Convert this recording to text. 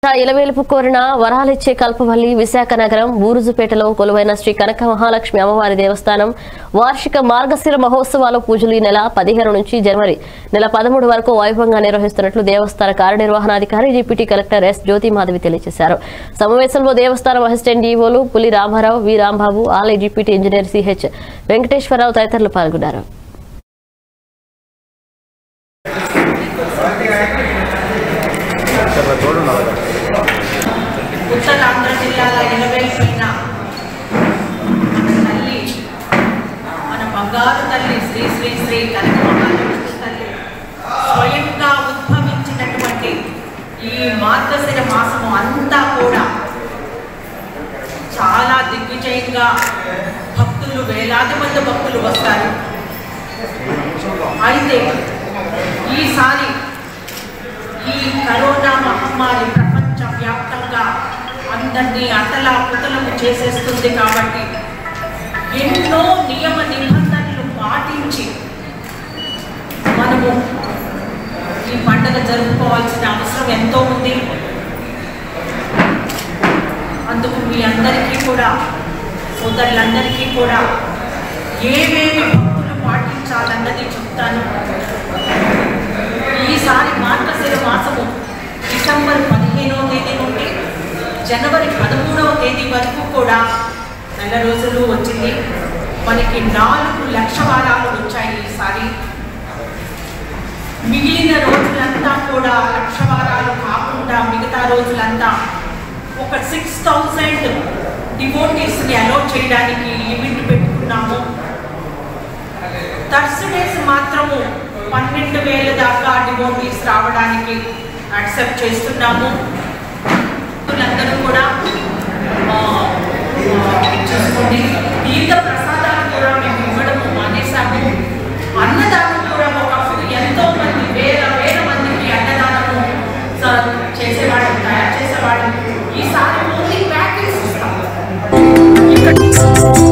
ఇలవేలుపు కోరిన వరాలిచ్చే కల్పవల్లి విశాఖ నగరం బూరుజుపేటలో కొలువైన శ్రీ కనక మహాలక్ష్మి అమ్మవారి దేవస్థానం వార్షిక మార్గశిర మహోత్సవాల పూజలు ఈ నెల పదిహేను నుంచి జనవరి నెల పదమూడు వరకు వైభవంగా నిర్వహిస్తున్నట్లు దేవస్థాన కార్యనిర్వహణాధికారి deputy collector S Jyothi Madhavi తెలియజేశారు సమావేశంలో దేవస్థానం అసిస్టెంట్ డీఓలు పులి రామారావు వి రాంబాబు ఆలయ డిప్యూటీ ఇంజనీర్ సిహెచ్ వెంకటేశ్వరరావు తదితరులు పాల్గొన్నారు ఉత్తరాంధ్ర జిల్లాల ఇలవేల్పోయిన తల్లి మన బంగారు తల్లి శ్రీ శ్రీ శ్రీ కనక మహాలక్ష్మి తల్లి స్వయంగా ఉద్భవించినటువంటి ఈ మార్గశిర మాసము అంతా కూడా చాలా దిగ్విజయంగా భక్తులు వేలాది మంది భక్తులు వస్తారు అయితే ఈసారి ఈ కరోనా మహమ్మారి ప్రపంచ వ్యాప్తంగా అందరినీ అతలా పుతలము చేసేస్తుంది కాబట్టి ఎన్నో నియమ నిబంధనలు పాటించి మనము ఈ పండుగ జరుపుకోవాల్సిన అవసరం ఎంతో ఉంది అందుకు మీ అందరికీ కూడా సోదరులందరికీ కూడా ఏమేమి భక్తులు పాటించాలన్నది చెప్తాను ఈసారి మార్గశిర మాసము డిసెంబర్ పదిహేనవ తేదీ నుండి జనవరి పదమూడవ తేదీ వరకు కూడా నెల రోజులు వచ్చింది మనకి నాలుగు లక్ష వారాలు వచ్చాయి ఈసారి మిగిలిన రోజులంతా కూడా లక్ష వారాలు కాకుండా మిగతా రోజులంతా ఒక సిక్స్ థౌజండ్ డివోటీస్ని అలో చేయడానికి లిమిట్ పెట్టుకున్నాము థర్స్డేస్ మాత్రము పన్నెండు వేల దాకా డివోటీస్ రావడానికి యాక్సెప్ట్ చేస్తున్నాము అందరూ కూడా ఆ, ఆ, చూసుకోండి తీర్థ ప్రసాదాలు కూడా మేము ఇవ్వడము మానేశాము అన్నదానం కూడా ఒకప్పుడు ఎంతో మంది వేల వేల మందికి అన్నదానము స- చేసేవాళ్ళం తయారు చేసేవాళ్ళం ఈసారి ఓన్లీ ప్యాకెట్స్ ఇస్తాము ఇక్కడ